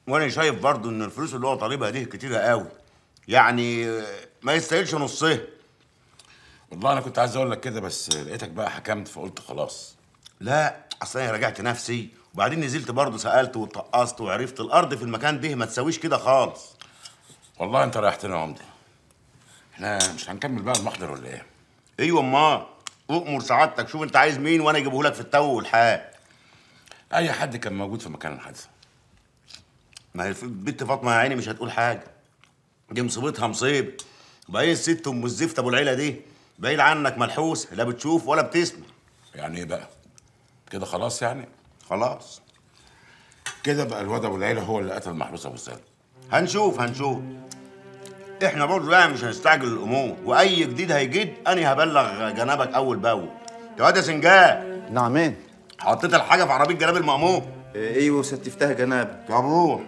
وانا شايف برضو ان الفلوس اللي هو طالبها دي كتيره قوي يعني آه، ما يستاهلش نصها والله انا كنت عايز اقول لك كده بس لقيتك بقى حكمت فقلت خلاص لا اصل انا راجعت نفسي وبعدين نزلت برضه سالت واتقصت وعرفت الارض في المكان ده ما تساويش كده خالص والله انت ريحتنا يا عمده احنا مش هنكمل بقى المحضر ولا ايه ايوه امال اؤمر سعادتك شوف انت عايز مين وانا اجيبه لك في التو والحال اي حد كان موجود في مكان الحادثه ما هي بنت فاطمه يا عيني مش هتقول حاجه دي مصيبتها مصيبه وبعدين الست ام الزفت ابو العيله دي بعيد عنك ملحوس لا بتشوف ولا بتسمع يعني ايه بقى كده خلاص يعني خلاص كده بقى الواد ابو العيله هو اللي قتل محروس ابو سالم هنشوف هنشوف احنا برضه يعني مش هنستعجل الامور واي جديد هيجد انا هبلغ جنابك اول باول يا واد يا سنجاب نعمين حطيت الحاجه في عربيه جناب المأمور ايوه ستفتها جناب طب روح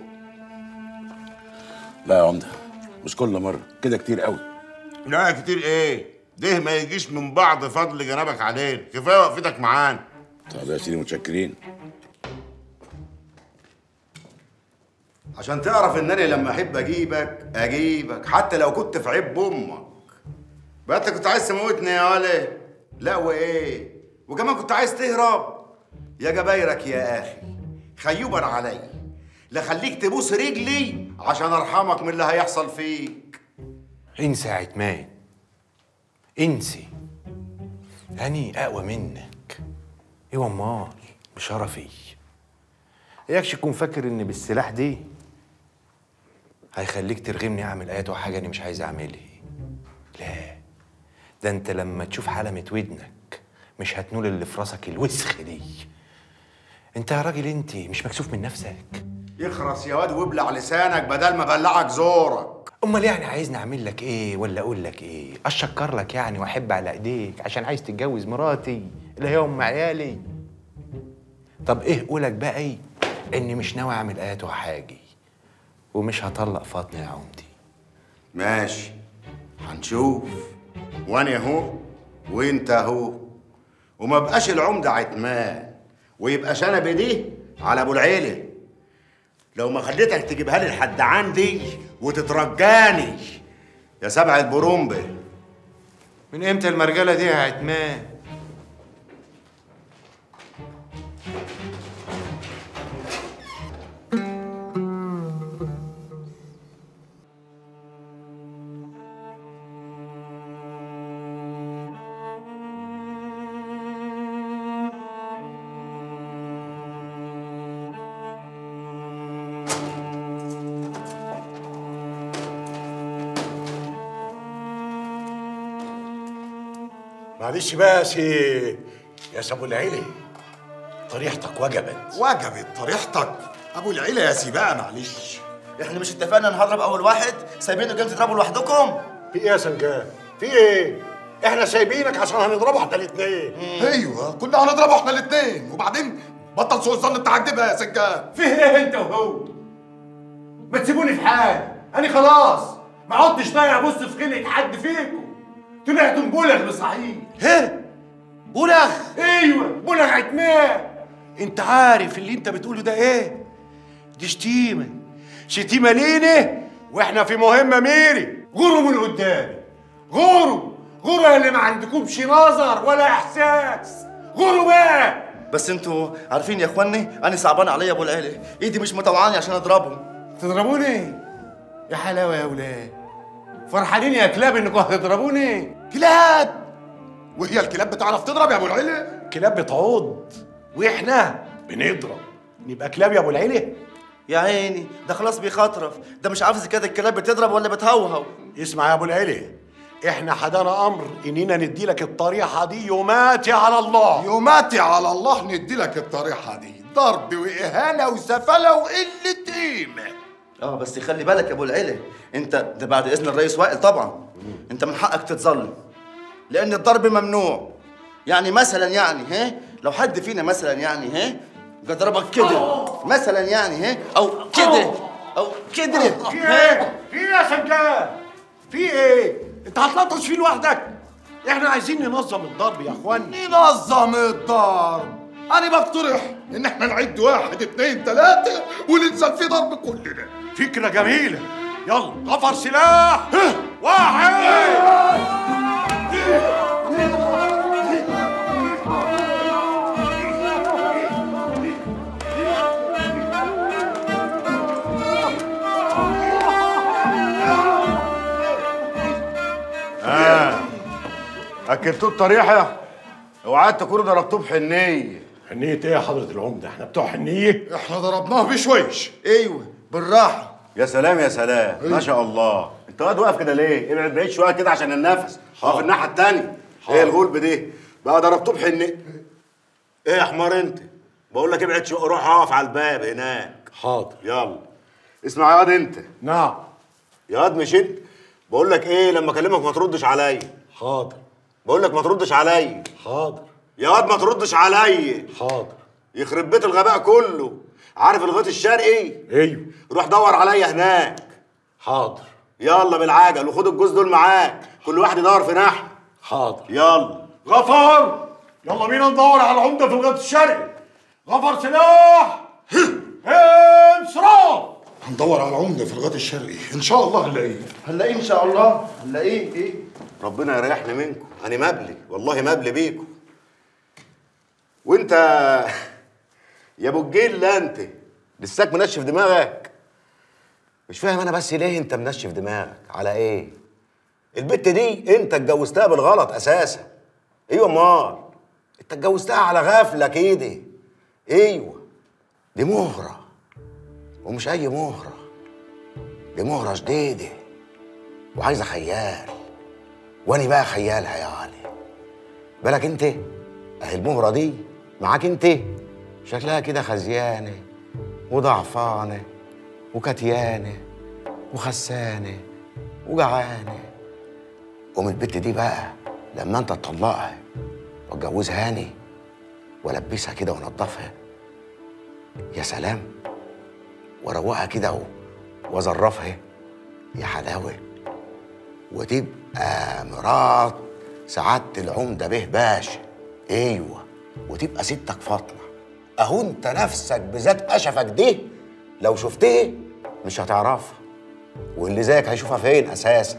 لا يا عمده مش كل مره كده كتير قوي لا كتير ايه ده ما يجيش من بعض فضل جنابك علينا كفايه وقفتك معانا طب يا سيدي متشكرين عشان تعرف ان انا لما احب اجيبك اجيبك حتى لو كنت في عيب امك بقى انت كنت عايز تموتني يا ولا لا وايه وكمان كنت عايز تهرب يا جبايرك يا اخي خيوبا علي لا خليك تبوس رجلي عشان ارحمك من اللي هيحصل فيك انسى يا عتمان انسي أني أقوى منك ايوه امال بشرفي اياكش تكون فاكر ان بالسلاح دي هيخليك ترغمني اعمل ايات وحاجه انا مش عايز اعملها لا ده انت لما تشوف حلمة ودنك مش هتنول اللي في راسك الوسخ دي انت يا راجل انت مش مكسوف من نفسك يخرس يا واد وابلع لسانك بدل ما بلعك زورك امال يعني عايزني اعمل لك ايه ولا اقول لك ايه اشكر لك يعني واحب على ايديك عشان عايز تتجوز مراتي اللي هي ام عيالي طب ايه قولك بقى ايه اني مش ناوي اعمل ايات وحاجي ومش هطلق فاطمه يا عمدي ماشي هنشوف وانا اهو وانت اهو وما بقاش العمده عتمان ويبقى شنبي دي على ابو العيله لو ما خليتك تجيبها لي لحد عندي وتترجاني يا سبع البرومبه من امتى المرجله دي يا عتمان معلش بقى يا سي يا ابو العيلة طريحتك وجبت وجبت طريحتك ابو العيله يا سي بقى معلش احنا مش اتفقنا نهضرب اول واحد سايبينه كده تضربوا لوحدكم في ايه يا سنجاب في ايه احنا سايبينك عشان هنضربه احنا الاثنين ايوه كنا هنضربه احنا الاثنين وبعدين بطل سوء الظن بتاعك بقى يا سجاد فيه ايه انت وهو ما تسيبوني في حالي انا خلاص ما عدتش ضايع ابص في خلقة حد فيكم طلعتوا مبلغ بصحيح ايه بلغ ايوه بلغ عتمان انت عارف اللي انت بتقوله ده ايه دي شتيمه شتيمه لينا واحنا في مهمه ميري غوروا من قدامي غوروا غوروا يا اللي ما عندكمش نظر ولا احساس غوروا بقى بس انتوا عارفين يا اخواني انا صعبان عليا ابو العيله ايدي مش مطوعاني عشان اضربه تضربوني يا حلاوه يا ولاد فرحانين يا كلاب انكم هتضربوني كلاب وهي الكلاب بتعرف تضرب يا ابو العيله كلاب بتعض واحنا بنضرب نبقى كلاب يا ابو العيله يا عيني ده خلاص بيخطرف ده مش عارف اذا كانت الكلاب بتضرب ولا بتهوهو اسمع يا ابو العيله احنا حدانا امر اننا ندي لك الطريحه دي يوماتي على الله يوماتي على الله ندي لك الطريحه دي ضرب واهانه وسفله وقله قيمه اه بس خلي بالك يا ابو العيله انت ده بعد اذن الرئيس وائل طبعا انت من حقك تتظلم لان الضرب ممنوع يعني مثلا يعني ها لو حد فينا مثلا يعني ها جه ضربك كده مثلا يعني ها او كده او كده في ايه في ايه يا سجاد في ايه انت هتلطش فيه لوحدك احنا عايزين ننظم الضرب يا اخواني ننظم الضرب انا بقترح ان احنا نعد واحد اتنين تلاته وننزل في ضرب كلنا فكرة جميلة يلا غفر سلاح واحد اكلتوه الطريحه اوعى تكونوا ضربتوه بحنيه حنية ايه يا حضرة العمدة احنا بتوع حنية احنا ضربناه بشويش ايوه بالراحه يا سلام يا سلام ما شاء الله انت واد واقف كده ليه ابعد بعيد شويه كده عشان النفس اقف الناحيه التانيه ايه الغلب دي بقى ضربتوه بحنيه ايه يا حمار انت بقول لك ابعد شويه روح اقف على الباب هناك حاضر يلا اسمع يا واد انت نعم يا واد مش انت بقول لك ايه لما اكلمك ما تردش عليا حاضر بقول لك ما تردش عليا حاضر يا واد ما تردش عليا حاضر يخرب بيت الغباء كله عارف الغيط الشرقي ايوه روح دور عليا هناك حاضر يلا بالعجل وخد الجوز دول معاك كل واحد يدور في ناحيه حاضر يلا غفر يلا بينا ندور على العمدة في الغد الشرقي غفر سلاح انصراف هندور على العمده في الغد الشرقي ان شاء الله نلاقيه هنلاقيه ان شاء الله هنلاقيه ايه ربنا يريحني منكم انا مبلي والله مبلي بيكم وانت يا ابو الجيل لا انت لساك منشف دماغك مش فاهم انا بس ليه انت منشف دماغك على ايه البت دي انت اتجوزتها بالغلط اساسا ايوه امال انت اتجوزتها على غفله كده ايوه دي مهره ومش اي مهره دي مهره جديده وعايزه خيال واني بقى خيالها يا علي بالك انت اهي المهره دي معاك انت شكلها كده خزيانه وضعفانه وكتيانه وخسانه وجعانه قوم البت دي بقى لما انت تطلقها واتجوزها هاني والبسها كده وانضفها يا سلام واروقها كده و- واظرفها يا حلاوه وتبقى مرات سعادة العمدة به باشا ايوه وتبقى ستك فاطمة اهو انت نفسك بذات قشفك دي لو شفتيه مش هتعرفها واللي زيك هيشوفها فين اساسا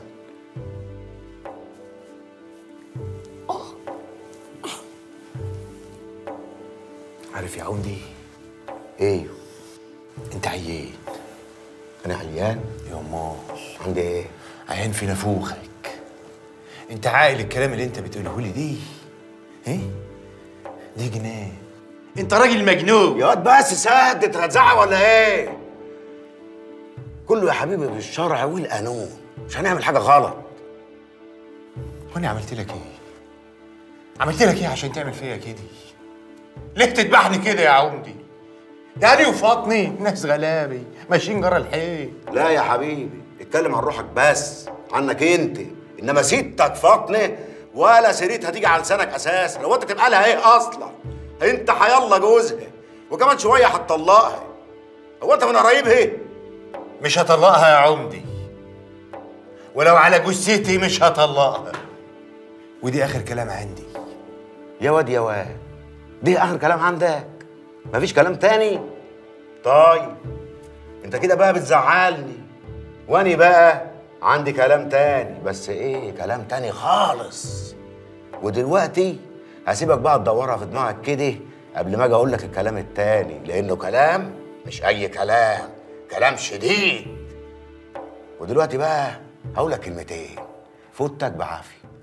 عارف يا عمدي ايوه انت عيان انا عيان يا مال عندي ايه عيان في نافوخك انت عاقل الكلام اللي انت بتقوله لي دي ايه دي جنان انت راجل مجنون يا واد بس سدت هتزعق ولا ايه كله يا حبيبي بالشرع والقانون مش هنعمل حاجه غلط وانا عملت لك ايه عملت لك ايه عشان تعمل فيا كده ليه تذبحني كده يا عمدي ده انا وفاطمي ناس غلابي ماشيين جرى الحيط لا يا حبيبي اتكلم عن روحك بس عنك انت انما ستك فاطمه ولا سيرتها تيجي على لسانك اساسا لو انت تبقى لها ايه اصلا انت حيلا جوزها وكمان شويه هتطلقها هو انت من قرايبها مش هطلقها يا عمدي ولو على جثتي مش هطلقها ودي اخر كلام عندي يا واد يا واد دي اخر كلام عندك مفيش كلام تاني طيب انت كده بقى بتزعلني واني بقى عندي كلام تاني بس ايه كلام تاني خالص ودلوقتي هسيبك بقى تدورها في دماغك كده قبل ما اجي اقول لك الكلام التاني لانه كلام مش اي كلام كلام شديد ودلوقتي بقى هقول لك كلمتين فوتك بعافيه